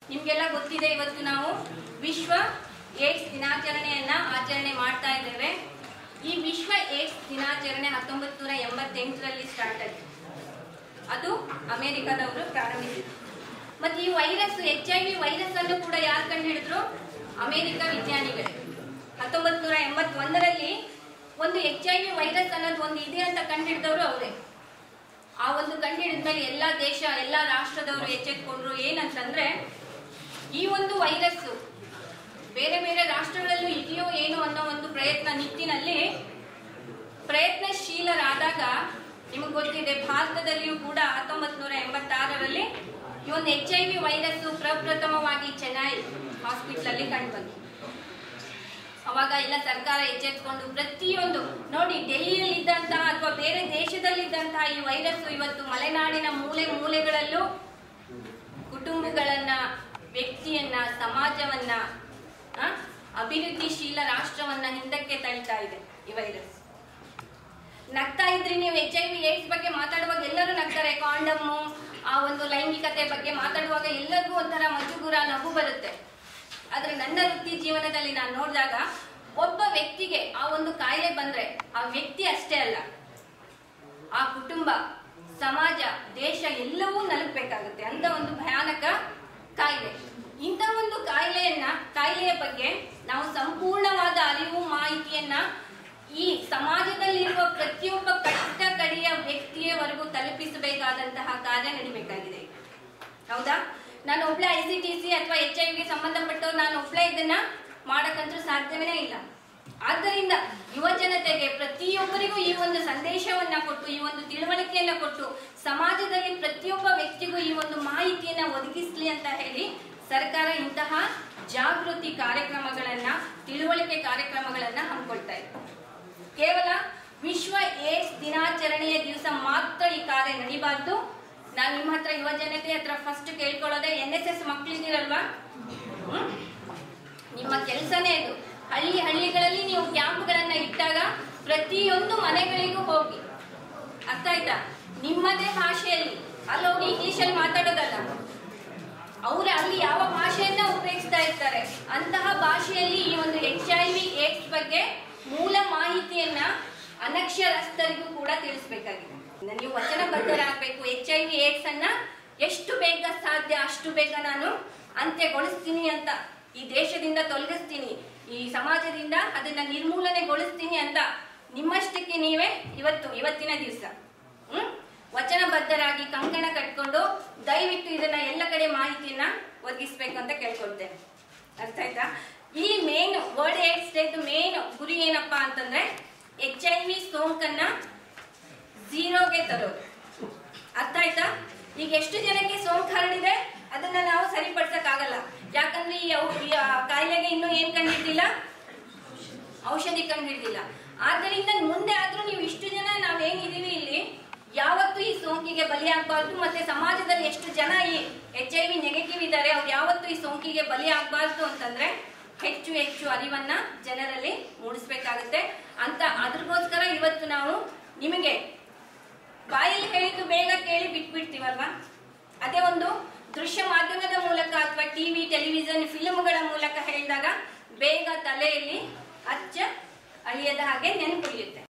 ನಿಮ್ಗೆಲ್ಲ ಗೊತ್ತಿದೆ ಇವತ್ತು ನಾವು ವಿಶ್ವ ಏಡ್ಸ್ ದಿನಾಚರಣೆಯನ್ನ ಆಚರಣೆ ಮಾಡ್ತಾ ಇದ್ದೇವೆ ಈ ವಿಶ್ವ ಏಡ್ಸ್ ದಿನಾಚರಣೆ ಹತ್ತೊಂಬತ್ತು ನೂರ ಎಂಬತ್ತೆಂಟರಲ್ಲಿ ಸ್ಟಾರ್ಟ್ ಆಯಿತು ಅದು ಅಮೆರಿಕದವರು ಪ್ರಾರಂಭಿಸಿದ್ರು ಮತ್ತೆ ಈ virus H I V virus ಅನ್ನು ಕೂಡ ಯಾರು ಕಂಡು ಹಿಡಿದ್ರು ಅಮೆರಿಕ ವಿಜ್ಞಾನಿಗಳೇ ಹತ್ತೊಂಬತ್ತು ನೂರ ಎಂಬತ್ತೊಂದರಲ್ಲಿ ಒಂದು ಎಚ್ ಐ ವಿ ವೈರಸ್ ಅನ್ನೋದು ಒಂದು ಇದೆ ಅಂತ ಕಂಡು ಹಿಡಿದವರು ಅವರೇ ಆ ಒಂದು ಕಂಡು ಹಿಡಿದ್ಮೇಲೆ ಎಲ್ಲ ದೇಶ ಎಲ್ಲ ರಾಷ್ಟ್ರದವರು ಎಚ್ಚೆತ್ಕೊಂಡ್ರು ಏನಂತಂದ್ರೆ ಈ ಒಂದು ವೈರಸ್ ಬೇರೆ ಬೇರೆ ರಾಷ್ಟ್ರಗಳಲ್ಲೂ ಇದೆಯೋ ಏನೋ ಅನ್ನೋ ಒಂದು ಪ್ರಯತ್ನ ನಿಟ್ಟಿನಲ್ಲಿ ಪ್ರಯತ್ನಶೀಲರಾದಾಗ ನಿಮಗೆ ಗೊತ್ತಿದೆ ಭಾರತದಲ್ಲಿಯೂ ಕೂಡ ಹತ್ತೊಂಬತ್ತು ನೂರ ಎಂಬತ್ತಾರರಲ್ಲಿ ಈ ಒಂದು ಎಚ್ ಐ ವಿ ವೈರಸ್ ಪ್ರಪ್ರಥಮವಾಗಿ ಚೆನ್ನೈ ಹಾಸ್ಪಿಟಲ್ ಅಲ್ಲಿ ಕಂಡುಬಂತು ಅವಾಗ ಎಲ್ಲ ಸರ್ಕಾರ ಎಚ್ಚೆತ್ಕೊಂಡು ಪ್ರತಿಯೊಂದು ನೋಡಿ ಡೆಲ್ಲಿಯಲ್ಲಿ ಇದ್ದಂತಹ ಅಥವಾ ಬೇರೆ ದೇಶದಲ್ಲಿದ್ದಂತಹ ಈ ವೈರಸ್ ಇವತ್ತು ಮಲೆನಾಡಿನ ಮೂಲೆ ಮೂಲೆಗಳಲ್ಲೂ ಕುಟುಂಬಗಳನ್ನ ವ್ಯಕ್ತಿಯನ್ನ ಸಮಾಜವನ್ನ ಆ, ಅಭಿವೃದ್ಧಿಶೀಲ ರಾಷ್ಟ್ರವನ್ನ ಹಿಂದಕ್ಕೆ ತಳ್ತಾ ಇದೆ ಈ ವೈರಸ್ ನಗ್ತಾ ಇದ್ರಿ ನೀವು ಎಚ್ ಐ ವಿ ಏಡ್ಸ್ ಬಗ್ಗೆ ಮಾತಾಡುವಾಗ ಎಲ್ಲರೂ ನಗ್ತಾರೆ ಕಾಂಡಮ್ಮು ಆ ಒಂದು ಲೈಂಗಿಕತೆ ಬಗ್ಗೆ ಮಾತಾಡುವಾಗ ಎಲ್ಲರಿಗೂ ಒಂಥರ ಮಜುಗುರ ನಗು ಬರುತ್ತೆ ಆದ್ರೆ ನನ್ನ ವೃತ್ತಿ ಜೀವನದಲ್ಲಿ ನಾನು ನೋಡಿದಾಗ ಒಬ್ಬ ವ್ಯಕ್ತಿಗೆ ಆ ಒಂದು ಕಾಯಿಲೆ ಬಂದ್ರೆ ಆ ವ್ಯಕ್ತಿ ಅಷ್ಟೇ ಅಲ್ಲ ಆ ಕುಟುಂಬ ಸಮಾಜ ದೇಶ ಎಲ್ಲವೂ ನಲುಗಬೇಕಾಗುತ್ತೆ ಅಂತ ಒಂದು ಭಯಾನಕ ಕಾಯಿಲೆ ಇಂಥ ಒಂದು ಕಾಯಿಲೆಯನ್ನ ಕಾಯಿಲೆಯ ಬಗ್ಗೆ ನಾವು ಸಂಪೂರ್ಣವಾದ ಅರಿವು ಮಾಹಿತಿಯನ್ನ ಈ ಸಮಾಜದಲ್ಲಿರುವ ಪ್ರತಿಯೊಬ್ಬ ಕಟ್ಟ ಕಡೆಯ ವ್ಯಕ್ತಿಯವರೆಗೂ ತಲುಪಿಸಬೇಕಾದಂತಹ ಕಾರ್ಯ ನಡಿಬೇಕಾಗಿದೆ ಹೌದಾ ನಾನು ಒಬ್ಳೆ ಐ ಸಿ ಟಿ ಸಿ ಅಥವಾ ಎಚ್ ಐ ವಿಗೆ ಸಂಬಂಧಪಟ್ಟವ್ರು ನಾನು ಒಬ್ಳೆ ಇದನ್ನ ಮಾಡಕ್ಕಂತೂ ಸಾಧ್ಯವೇ ಇಲ್ಲ ಆದ್ದರಿಂದ ಯುವ ಜನತೆಗೆ ಪ್ರತಿಯೊಬ್ಬರಿಗೂ ಈ ಒಂದು ಸಂದೇಶವನ್ನ ಕೊಟ್ಟು ಈ ಒಂದು ತಿಳುವಳಿಕೆಯನ್ನ ಕೊಟ್ಟು ಸಮಾಜದಲ್ಲಿ ಪ್ರತಿಯೊಬ್ಬ ವ್ಯಕ್ತಿಗೂ ಈ ಒಂದು ಮಾಹಿತಿಯನ್ನ ಒದಗಿಸ್ಲಿ ಅಂತ ಹೇಳಿ ಸರ್ಕಾರ ಇಂತಹ ಜಾಗೃತಿ ಕಾರ್ಯಕ್ರಮಗಳನ್ನ ತಿಳುವಳಿಕೆ ಕಾರ್ಯಕ್ರಮಗಳನ್ನ ಹಮ್ಮಿಕೊಳ್ತಾ ಇದೆ ಕೇವಲ ವಿಶ್ವ ಏಡ್ಸ್ ದಿನಾಚರಣೆಯ ದಿವಸ ಮಾತ್ರ ಈ ಕಾರ್ಯ ನಡಿಬಾರ್ದು ನಾನು ನಿಮ್ಮ ಹತ್ರ ಯುವ ಜನತೆ ಹತ್ರ ಫಸ್ಟ್ ಕೇಳ್ಕೊಳ್ಳೋದೆ ಎನ್ ಎಸ್ ಎಸ್ ಮಕ್ಕಳಿದ್ದೀರಲ್ವಾ ಹ್ಮ್? ನಿಮ್ಮ ಕೆಲಸನೇ ಇದು ಹಳ್ಳಿ ಹಳ್ಳಿಗಳಲ್ಲಿ ನೀವು ಕ್ಯಾಂಪ್ಗಳನ್ನ ಇಟ್ಟಾಗ ಪ್ರತಿಯೊಂದು ಮನೆಗಳಿಗೂ ಹೋಗಿ ಅರ್ಥ ಆಯ್ತಾ ನಿಮ್ಮದೇ ಭಾಷೆಯಲ್ಲಿ ಅಲ್ಲಿ ಹೋಗಿ ಇಂಗ್ಲಿಷಲ್ಲಿ ಮಾತಾಡೋದಲ್ಲ ಅವ್ರು ಅಲ್ಲಿ ಯಾವ ಭಾಷೆಯನ್ನ ಉಪಯೋಗಿಸ್ತಾ ಇರ್ತಾರೆ ಅಂತಹ ಭಾಷೆಯಲ್ಲಿ ಈ ಒಂದು ಎಚ್ ಐ ವಿ ಏಡ್ಸ್ ಬಗ್ಗೆ ಮೂಲ ಮಾಹಿತಿಯನ್ನ ಅನಕ್ಷರಸ್ಥರಿಗೂ ಕೂಡ ತಿಳಿಸ್ಬೇಕಾಗಿದೆ ನೀವು ವಚನಬದ್ಧರಾಗಬೇಕು ಎಚ್ ಐ ವಿ ಏಡ್ಸ್ ಅನ್ನ ಎಷ್ಟು ಬೇಗ ಸಾಧ್ಯ ಅಷ್ಟು ಬೇಗ ನಾನು ಅಂತ್ಯಗೊಳಿಸ್ತೀನಿ ಅಂತ ಈ ದೇಶದಿಂದ ತೊಲಗಿಸ್ತೀನಿ ಈ ಸಮಾಜದಿಂದ ಅದನ್ನ ನಿರ್ಮೂಲನೆಗೊಳಿಸ್ತೀನಿ ಅಂತ ನಿಮ್ಮಷ್ಟಕ್ಕೆ ನೀವೇ ಇವತ್ತು ಇವತ್ತಿನ ದಿವಸ ಹ್ಮ್ ವಚನಬದ್ಧರಾಗಿ ಕಂಕಣ ಕಟ್ಕೊಂಡು ದಯವಿಟ್ಟು ಇದನ್ನ ಎಲ್ಲ ಕಡೆ ಮಾಹಿತಿಯನ್ನ ಒದಗಿಸ್ಬೇಕು ಅಂತ ಕೇಳ್ಕೊಳ್ತೇನೆ ಅರ್ಥ ಆಯ್ತಾ ಈ ಮೇನ್ ವರ್ಲ್ಡ್ ಏಡ್ಸ್ ಡೇದು ಮೇನ್ ಗುರಿ ಏನಪ್ಪಾ ಅಂತಂದ್ರೆ ಎಚ್ ಐ ವಿ ಸೋಂಕನ್ನ ಝೀರೋಗೆ ತರೋದು ಅರ್ಥ ಆಯ್ತಾ ಈಗ ಎಷ್ಟು ಜನಕ್ಕೆ ಸೋಂಕು ಹರಡಿದೆ ಅದನ್ನ ನಾವು ಸರಿಪಡಿಸಕ್ಕಾಗಲ್ಲ ಯಾಕಂದ್ರೆ ಈ ಔ- ಈ ಆ ಕಾಯಿಲೆಗೆ ಇನ್ನೂ ಏನ್ ಕಂಡಿಡ್ದಿಲ್ಲ ಔಷಧಿ ಕಂಡಿಡ್ದಿಲ್ಲ ಆದ್ದರಿಂದ ಮುಂದೆ ಆದ್ರೂ ನೀವು ಇಷ್ಟು ಜನ ನಾವೇನಿದೀವಿ ಇಲ್ಲಿ ಯಾವತ್ತೂ ಈ ಸೋಂಕಿಗೆ ಬಲಿಯಾಗಬಾರ್ದು ಮತ್ತೆ ಸಮಾಜದಲ್ಲಿ ಎಷ್ಟು ಜನ ಈ ಎಚ್ ಐ ವಿ ನೆಗೆಟಿವ್ ಇದ್ದಾರೆ ಅವ್ರು ಯಾವತ್ತೂ ಈ ಸೋಂಕಿಗೆ ಬಲಿ ಆಗ್ಬಾರ್ದು ಅಂತಂದ್ರೆ ಹೆಚ್ಚು ಹೆಚ್ಚು ಅರಿವನ್ನ ಜನರಲ್ಲಿ ಮೂಡಿಸ್ಬೇಕಾಗುತ್ತೆ ಅಂತ ಅದ್ರಗೋಸ್ಕರ ಇವತ್ತು ನಾವು ನಿಮಗೆ ಬಾಯಲ್ಲಿ ಹೇಳಿದ್ದು ಬೇಗ ಕೇಳಿ ಬಿಟ್ಬಿಡ್ತೀವಲ್ವಾ ಅದೇ ಒಂದು ದೃಶ್ಯ ಮಾಧ್ಯಮದ ಮೂಲಕ ಅಥವಾ ಟಿವಿ ಟೆಲಿವಿಷನ್ ಫಿಲ್ಮ್ಗಳ ಮೂಲಕ ಹೇಳಿದಾಗ ಬೇಗ ತಲೆಯಲ್ಲಿ ಅಚ್ಚ ಅಳಿಯದ ಹಾಗೆ ನೆನಪುಳಿಯುತ್ತೆ